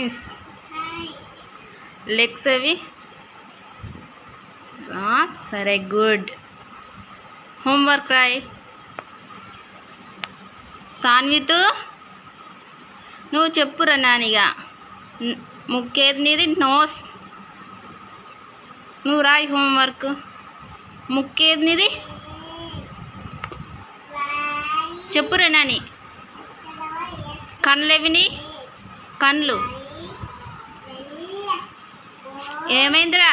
Hands legs అవి ఆ, సరే గుడ్ హోంవర్క్ రాయ్ సాన్వితు నువ్వు చెప్పురా నానిగా న్- ముక్కేది నీది నోస్ నువ్వు రాయి హోంవర్క్ ముక్కేది నీది చెప్పురా నాని కళ్ళెవిని కళ్ళు ఏమైందిరా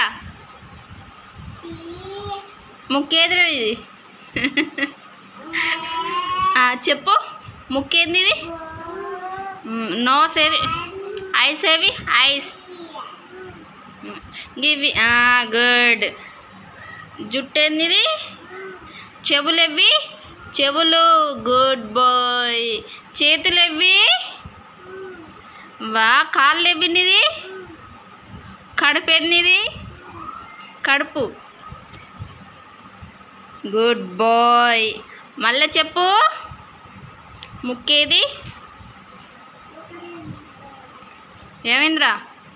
ముక్కేదిరా ఇది ఆ, చెప్పు ముక్కేంది ఇది నోస్ ఏవి ఐస్ ఏవి ఐస్ గివి గుడ్ జుట్టు ఏంది చెవులు ఎవి చెవులు గుడ్ బాయ్ చేతులు ఎవి వా కాళ్ళు ఎవ్వినిది కడుపు ఎన్నిది కడుపు గుడ్ బాయ్ మళ్ళీ చెప్పు ముక్కేది ఏమైందిరా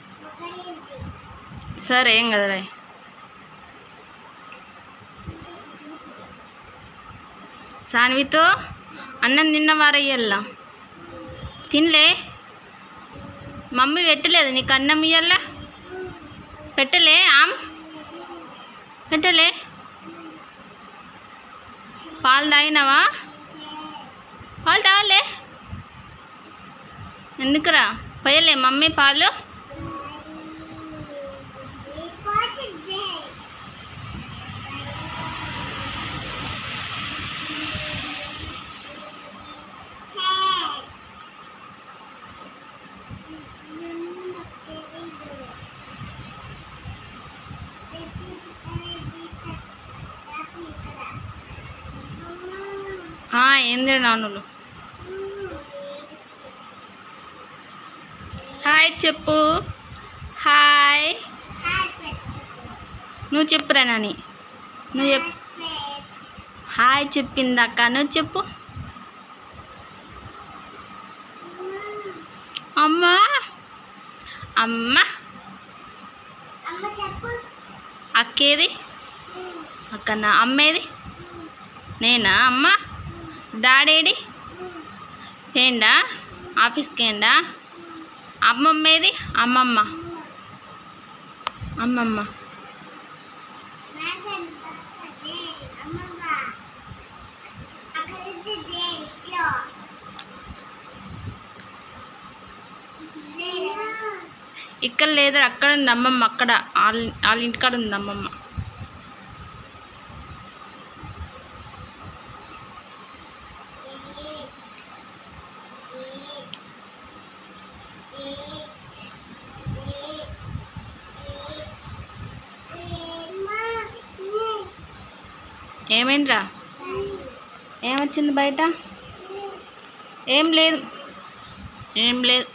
సరే ఏం కదరా సాన్వితో అన్నం తిన్నవారయ్యల్లా తినలే మమ్మీ పెట్టలేదు నీకు అన్నం ఇయ్యల్లా పెట్టలే ఆమ్ పెట్టలే పాలు తాగినావా పాలు తాగలే ఎందుకురా పోయలే మమ్మీ పాలు ఆ, ఏంది నానులు హాయ్ చెప్పు హాయ్ నువ్వు చెప్పురా నాని నువ్వు చెప్పు హాయ్ చెప్పిందక్క నువ్వు చెప్పు అమ్మా అమ్మ అక్కేది అక్కన అమ్మేది నేనా అమ్మ డాడేడి ఏండా ఆఫీస్కి ఏండా అమ్మమ్మేది అమ్మమ్మ అమ్మమ్మ ఇక్కడ లేదు అక్కడ ఉంది అమ్మమ్మ అక్కడ వాళ్ళ వాళ్ళ ఇంటికాడ ఉంది అమ్మమ్మ ఏమైందిరా ఏమొచ్చింది బయట ఏం లేదు ఏం లేదు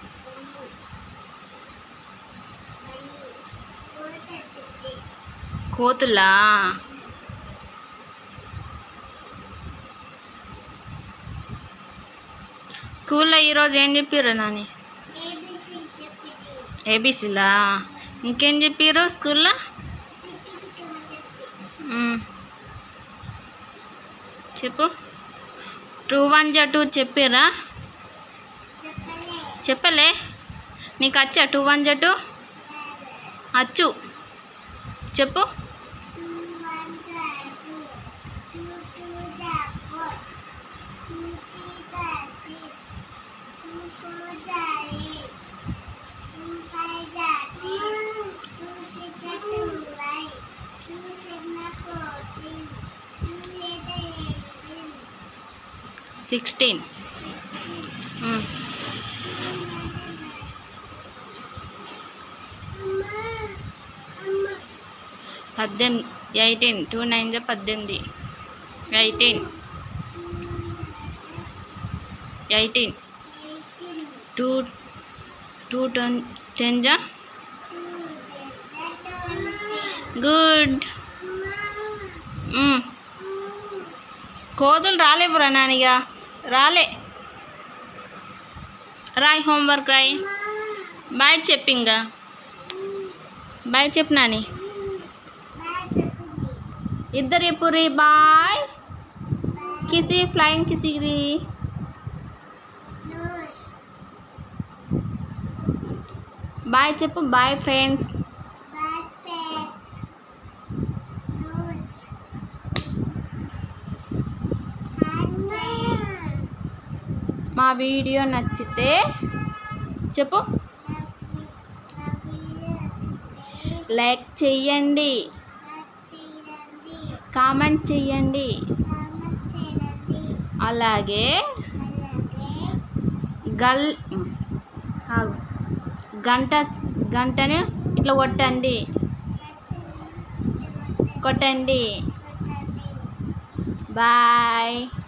కోతులా స్కూల్లో ఈరోజు ఏం చెప్పారు నాని ఏబీసీలా ఇంకేం చెప్పారు స్కూల్లో మ్. చెప్పు టూ వన్ జా టూ చెప్పారా చెప్పలే నీకు వచ్చా టూ వన్ జా టూ అచ్చు చెప్పు సిక్స్టీన్ పద్దెనిమిది ఎయిటీన్ టూ నైన్ జా పద్దెనిమిది eighteen eighteen two two ten ten జా గుడ్ కోతులు రాలేవురా నానిగా రాలే రాయ్ హోంవర్క్ రాయ్ బాయ్ చెప్పు ఇంకా బాయ్ చెప్పు నాని ఇద్దరు ఎప్పురి బాయ్ కిసి ఫ్లైంగ్ కిసిరి బాయ్ చెప్పు బాయ్ ఫ్రెండ్స్ మా వీడియో నచ్చితే చెప్పు లైక్ చెయ్యండి కామెంట్ చెయ్యండి అలాగే గల్ ఆగు. గంట గంటని ఇట్లా కొట్టండి కొట్టండి బాయ్